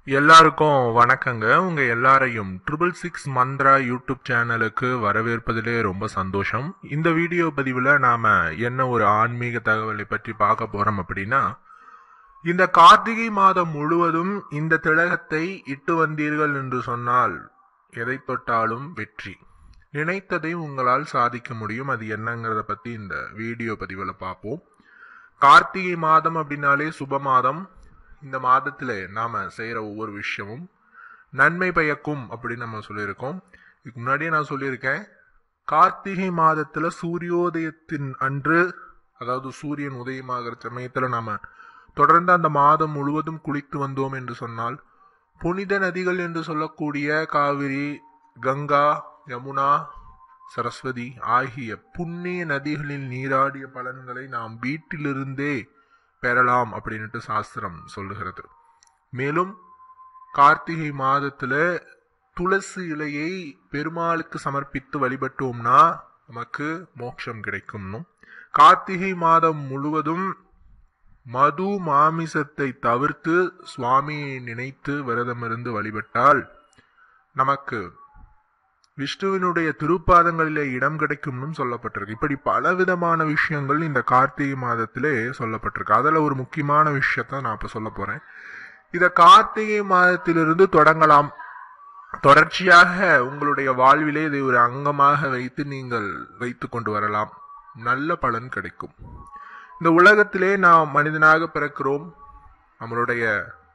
எல்லாருக்கும் வணக்கங்க உங்க எல்லாரையும் ட்ரிபிள் சிக்ஸ் மந்த்ரா யூடியூப் சேனலுக்கு வரவேற்பதிலே ரொம்ப சந்தோஷம் இந்த வீடியோ பதிவில் நாம என்ன ஒரு ஆன்மீக தகவலை பற்றி பார்க்க போறோம் அப்படின்னா இந்த கார்த்திகை மாதம் முழுவதும் இந்த திலகத்தை இட்டு வந்தீர்கள் என்று சொன்னால் எதை தொட்டாலும் வெற்றி நினைத்ததை உங்களால் சாதிக்க முடியும் அது என்னங்கிறத பத்தி இந்த வீடியோ பதிவில் பார்ப்போம் கார்த்திகை மாதம் அப்படின்னாலே சுப மாதம் இந்த மாதத்துல நாம செய்யற ஒவ்வொரு விஷயமும் நன்மை பயக்கும் அப்படின்னு நம்ம சொல்லியிருக்கோம் இதுக்கு முன்னாடியே நான் சொல்லியிருக்கேன் கார்த்திகை மாதத்துல சூரியோதயத்தின் அன்று அதாவது சூரியன் உதயமாகிற சமயத்துல நாம தொடர்ந்து அந்த மாதம் முழுவதும் குளித்து வந்தோம் என்று சொன்னால் புனித நதிகள் என்று சொல்லக்கூடிய காவிரி கங்கா யமுனா சரஸ்வதி ஆகிய புண்ணிய நதிகளில் நீராடிய பலன்களை நாம் வீட்டிலிருந்தே பெறலாம் அப்படின்ட்டு சாஸ்திரம் சொல்லுகிறது மேலும் கார்த்திகை மாதத்துல துளசி இலையை பெருமாளுக்கு சமர்ப்பித்து வழிபட்டோம்னா நமக்கு மோட்சம் கிடைக்கும்னும் கார்த்திகை மாதம் முழுவதும் மது மாமிசத்தை தவிர்த்து சுவாமியை நினைத்து விரதமிருந்து வழிபட்டால் நமக்கு விஷ்ணுவினுடைய திருப்பாதங்களிலே இடம் கிடைக்கும்னு சொல்லப்பட்டிருக்கு இப்படி பலவிதமான விஷயங்கள் இந்த கார்த்திகை மாதத்திலே சொல்லப்பட்டிருக்கு அதுல ஒரு முக்கியமான விஷயத்த நான் இப்ப சொல்ல போறேன் இத கார்த்திகை மாதத்திலிருந்து தொடங்கலாம் தொடர்ச்சியாக உங்களுடைய வாழ்விலே இதை ஒரு அங்கமாக வைத்து நீங்கள் வைத்து கொண்டு வரலாம் நல்ல பலன் கிடைக்கும் இந்த உலகத்திலே நாம் மனிதனாக பிறக்கிறோம் நம்மளுடைய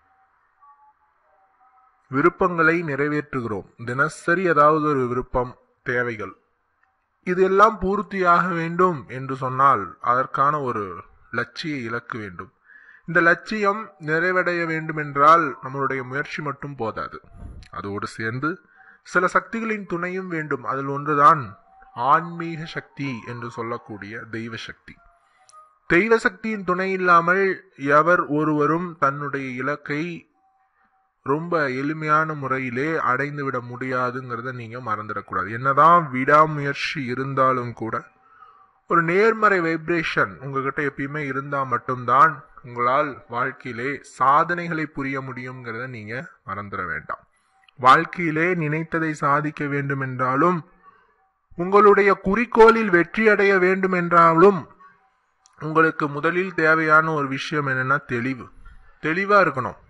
விருப்பங்களை நிறைவேற்றுகிறோம் தினசரி ஏதாவது ஒரு விருப்பம் தேவைகள் இதெல்லாம் பூர்த்தியாக வேண்டும் என்று சொன்னால் அதற்கான ஒரு லட்சிய இலக்கு வேண்டும் இந்த லட்சியம் நிறைவடைய வேண்டும் என்றால் நம்மளுடைய முயற்சி மட்டும் போதாது அதோடு சேர்ந்து சில சக்திகளின் துணையும் வேண்டும் அதில் ஒன்றுதான் ஆன்மீக சக்தி என்று சொல்லக்கூடிய தெய்வ சக்தி தெய்வ சக்தியின் துணை இல்லாமல் எவர் ஒருவரும் தன்னுடைய இலக்கை ரொம்ப எளிமையான முறையிலே அடைந்து விட முடியாதுங்கிறத நீங்க மறந்துடக்கூடாது என்னதான் விடாமுயற்சி இருந்தாலும் கூட ஒரு நேர்மறை வைப்ரேஷன் உங்ககிட்ட எப்பயுமே இருந்தா மட்டும்தான் உங்களால் வாழ்க்கையிலே சாதனைகளை புரிய முடியுங்கிறத நீங்க மறந்துட வேண்டாம் வாழ்க்கையிலே நினைத்ததை சாதிக்க வேண்டும் என்றாலும் உங்களுடைய குறிக்கோளில் வெற்றி அடைய வேண்டும் என்றாலும் உங்களுக்கு முதலில் தேவையான ஒரு விஷயம் என்னன்னா தெளிவு தெளிவா இருக்கணும்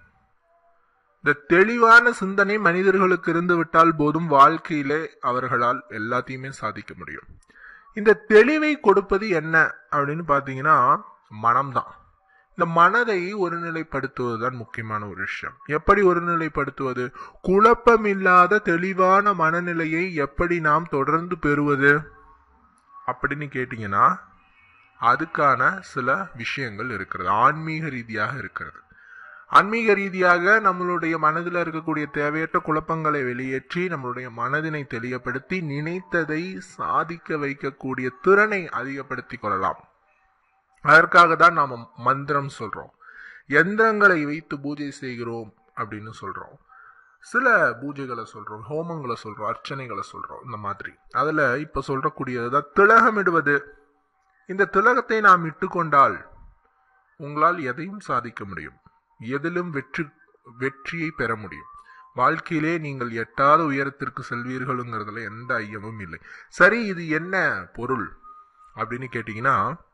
இந்த தெளிவான சிந்தனை மனிதர்களுக்கு இருந்து விட்டால் போதும் வாழ்க்கையிலே அவர்களால் எல்லாத்தையுமே சாதிக்க முடியும் இந்த தெளிவை கொடுப்பது என்ன அப்படின்னு பார்த்தீங்கன்னா மனம்தான் இந்த மனதை ஒருநிலைப்படுத்துவதுதான் முக்கியமான ஒரு விஷயம் எப்படி ஒருநிலைப்படுத்துவது குழப்பமில்லாத தெளிவான மனநிலையை எப்படி நாம் தொடர்ந்து பெறுவது அப்படின்னு கேட்டீங்கன்னா அதுக்கான சில விஷயங்கள் இருக்கிறது ஆன்மீக ரீதியாக இருக்கிறது ஆன்மீக ரீதியாக நம்மளுடைய மனதில் இருக்கக்கூடிய தேவையற்ற குழப்பங்களை வெளியேற்றி நம்மளுடைய மனதினை தெளியப்படுத்தி நினைத்ததை சாதிக்க வைக்கக்கூடிய திறனை அதிகப்படுத்தி கொள்ளலாம் அதற்காக தான் நாம் மந்திரம் சொல்றோம் எந்திரங்களை வைத்து பூஜை செய்கிறோம் அப்படின்னு சொல்றோம் சில பூஜைகளை சொல்றோம் ஹோமங்களை சொல்றோம் அர்ச்சனைகளை சொல்றோம் இந்த மாதிரி அதுல இப்ப சொல்றக்கூடியதுதான் திலகமிடுவது இந்த திலகத்தை நாம் இட்டுக்கொண்டால் உங்களால் எதையும் சாதிக்க முடியும் எதிலும் வெற்றி வெற்றியை பெற முடியும் வாழ்க்கையிலே நீங்கள் எட்டாத உயரத்திற்கு செல்வீர்களுங்கிறதுல எந்த ஐயமும் இல்லை சரி இது என்ன பொருள் அப்படின்னு கேட்டீங்கன்னா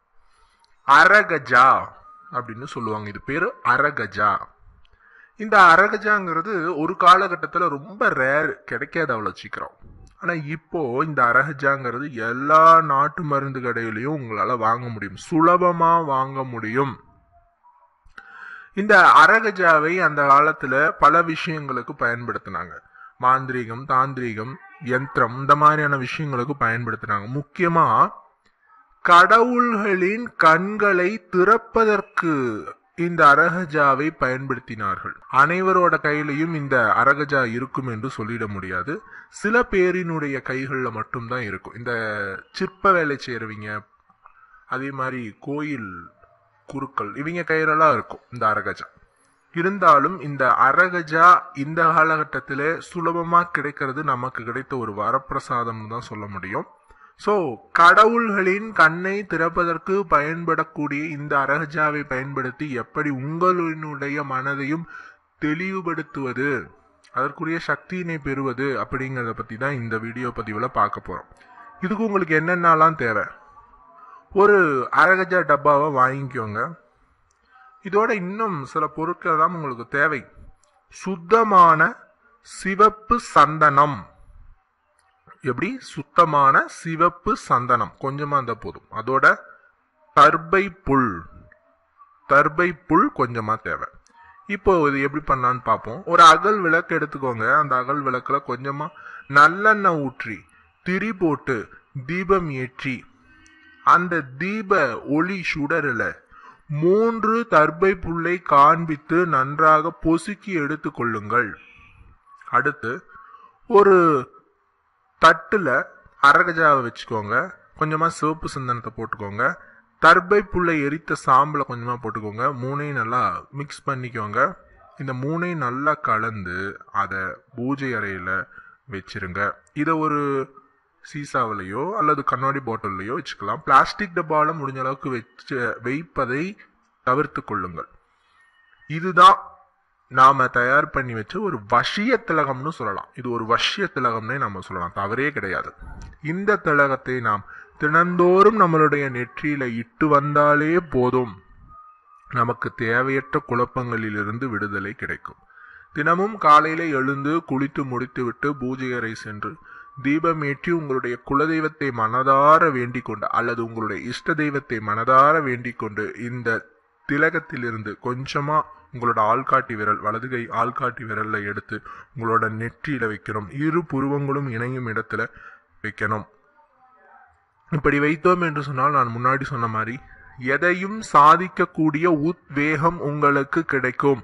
அரகஜா அப்படின்னு சொல்லுவாங்க இது பேரு அரகஜா இந்த அரகஜாங்கிறது ஒரு காலகட்டத்தில் ரொம்ப ரேர் கிடைக்காது அவ்வளோ சீக்கிரம் ஆனால் இப்போ இந்த அரகஜாங்கிறது எல்லா நாட்டு மருந்து கடையிலையும் உங்களால் வாங்க முடியும் சுலபமாக வாங்க முடியும் இந்த அரகஜாவை அந்த காலத்துல பல விஷயங்களுக்கு பயன்படுத்தினாங்க மாந்திரீகம் தாந்திரீகம் யந்திரம் இந்த மாதிரியான விஷயங்களுக்கு பயன்படுத்தினாங்க முக்கியமா கடவுள்களின் கண்களை திறப்பதற்கு இந்த அரகஜாவை பயன்படுத்தினார்கள் அனைவரோட கையிலையும் இந்த அரகஜா இருக்கும் என்று சொல்லிட முடியாது சில பேரினுடைய கைகள்ல மட்டும்தான் இருக்கும் இந்த சிற்ப வேலை செய்யறவங்க அதே மாதிரி கோயில் குருக்கள் இவங்க கையிலலாம் இருக்கும் இந்த அரகஜா இருந்தாலும் இந்த அரகஜா இந்த காலகட்டத்தில் சுலபமா கிடைக்கிறது நமக்கு கிடைத்த ஒரு வரப்பிரசாதம்னு தான் சொல்ல முடியும் ஸோ கடவுள்களின் கண்ணை திறப்பதற்கு பயன்படக்கூடிய இந்த அரகஜாவை பயன்படுத்தி எப்படி உங்களுடைய மனதையும் தெளிவுபடுத்துவது அதற்குரிய சக்தியினை பெறுவது அப்படிங்கிறத பற்றி தான் இந்த வீடியோ பதிவில் பார்க்க போகிறோம் இதுக்கு உங்களுக்கு என்னென்னலாம் தேவை ஒரு அரகஜா டப்பாவை வாங்கிக்கோங்க இதோட இன்னும் சில பொருட்கள் எல்லாம் உங்களுக்கு தேவை சுத்தமான சிவப்பு சந்தனம் எப்படி சுத்தமான சிவப்பு சந்தனம் கொஞ்சமா இருந்தா போதும் அதோட தர்பை புல் தர்பை புல் கொஞ்சமா தேவை இப்போ இது எப்படி பண்ணலான்னு பார்ப்போம் ஒரு அகல் விளக்கு எடுத்துக்கோங்க அந்த அகல் விளக்குல கொஞ்சமா நல்லெண்ணெய் ஊற்றி திரி போட்டு தீபம் ஏற்றி அந்த தீப ஒளி சுடரில் மூன்று தர்பை புல்லை காண்பித்து நன்றாக பொசுக்கி எடுத்துக் கொள்ளுங்கள் அடுத்து ஒரு தட்டுல அரகஜாவை வச்சுக்கோங்க கொஞ்சமா சிவப்பு சந்தனத்தை போட்டுக்கோங்க தர்பை புல்லை எரித்த சாம்பலை கொஞ்சமா போட்டுக்கோங்க மூணையும் நல்லா மிக்ஸ் பண்ணிக்கோங்க இந்த மூணையும் நல்லா கலந்து அதை பூஜை அறையில வச்சிருங்க இதை ஒரு சீசாவிலையோ அல்லது கண்ணாடி பாட்டில்லையோ வச்சுக்கலாம் பிளாஸ்டிக் டப்பால முடிஞ்ச அளவுக்கு வச்சு வைப்பதை தவிர்த்து கொள்ளுங்கள் இதுதான் நாம தயார் பண்ணி வச்ச ஒரு வசிய திலகம்னு சொல்லலாம் இது ஒரு வசிய திலகம்னே நம்ம சொல்லலாம் தவறே கிடையாது இந்த திலகத்தை நாம் தினந்தோறும் நம்மளுடைய நெற்றியில இட்டு வந்தாலே போதும் நமக்கு தேவையற்ற குழப்பங்களிலிருந்து விடுதலை கிடைக்கும் தினமும் காலையில எழுந்து குளித்து முடித்துவிட்டு பூஜை அறை சென்று தீபம் ஏற்றி உங்களுடைய குலதெய்வத்தை மனதார வேண்டிக் கொண்டு அல்லது உங்களுடைய இஷ்ட தெய்வத்தை மனதார வேண்டிக் கொண்டு இந்த திலகத்திலிருந்து கொஞ்சமா உங்களோட ஆள்காட்டி விரல் வலது கை ஆள்காட்டி விரல்ல எடுத்து உங்களோட நெற்றியில வைக்கணும் இரு புருவங்களும் இணையும் இடத்துல வைக்கணும் இப்படி வைத்தோம் என்று சொன்னால் நான் முன்னாடி சொன்ன மாதிரி எதையும் சாதிக்கக்கூடிய உத்வேகம் உங்களுக்கு கிடைக்கும்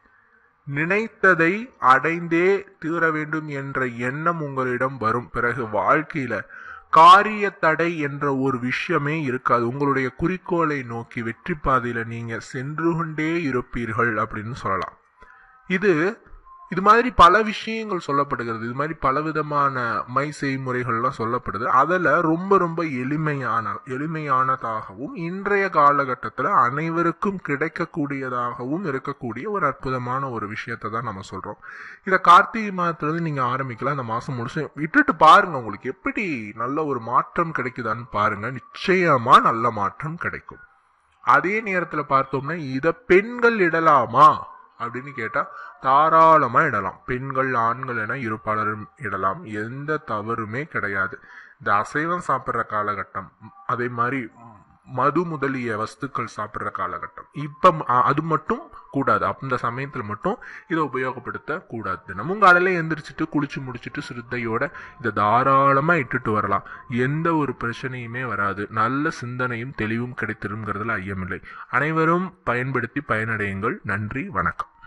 நினைத்ததை அடைந்தே தீர வேண்டும் என்ற எண்ணம் உங்களிடம் வரும் பிறகு வாழ்க்கையில காரிய தடை என்ற ஒரு விஷயமே இருக்காது உங்களுடைய குறிக்கோளை நோக்கி வெற்றி பாதையில நீங்க சென்று கொண்டே இருப்பீர்கள் அப்படின்னு சொல்லலாம் இது இது மாதிரி பல விஷயங்கள் சொல்லப்படுகிறது இது மாதிரி பலவிதமான மை செய்முறைகள்லாம் சொல்லப்படுது அதில் ரொம்ப ரொம்ப எளிமையான எளிமையானதாகவும் இன்றைய காலகட்டத்தில் அனைவருக்கும் கிடைக்கக்கூடியதாகவும் இருக்கக்கூடிய ஒரு அற்புதமான ஒரு விஷயத்தை தான் நம்ம சொல்கிறோம் இதை கார்த்திகை மாதத்துலேருந்து நீங்கள் ஆரம்பிக்கலாம் இந்த மாதம் முடிச்சு விட்டுட்டு பாருங்க உங்களுக்கு எப்படி நல்ல ஒரு மாற்றம் கிடைக்குதான்னு பாருங்க நிச்சயமாக நல்ல மாற்றம் கிடைக்கும் அதே நேரத்தில் பார்த்தோம்னா இதை பெண்கள் இடலாமா அப்படின்னு கேட்டா தாராளமா இடலாம் பெண்கள் ஆண்கள் என இருப்பாளரும் இடலாம் எந்த தவறுமே கிடையாது இந்த அசைவம் சாப்பிட்ற காலகட்டம் அதே மாதிரி மது முதலிய வஸ்துக்கள் சாப்பிட்ற காலகட்டம் இப்ப அது மட்டும் கூடாது அந்த சமயத்துல மட்டும் இதை உபயோகப்படுத்த கூடாது தினமும் காலையில எந்திரிச்சிட்டு குளிச்சு முடிச்சுட்டு சிறுத்தையோட இதை தாராளமா இட்டுட்டு வரலாம் எந்த ஒரு பிரச்சனையுமே வராது நல்ல சிந்தனையும் தெளிவும் கிடைத்திருங்கிறதுல ஐயமில்லை அனைவரும் பயன்படுத்தி பயனடையுங்கள் நன்றி வணக்கம்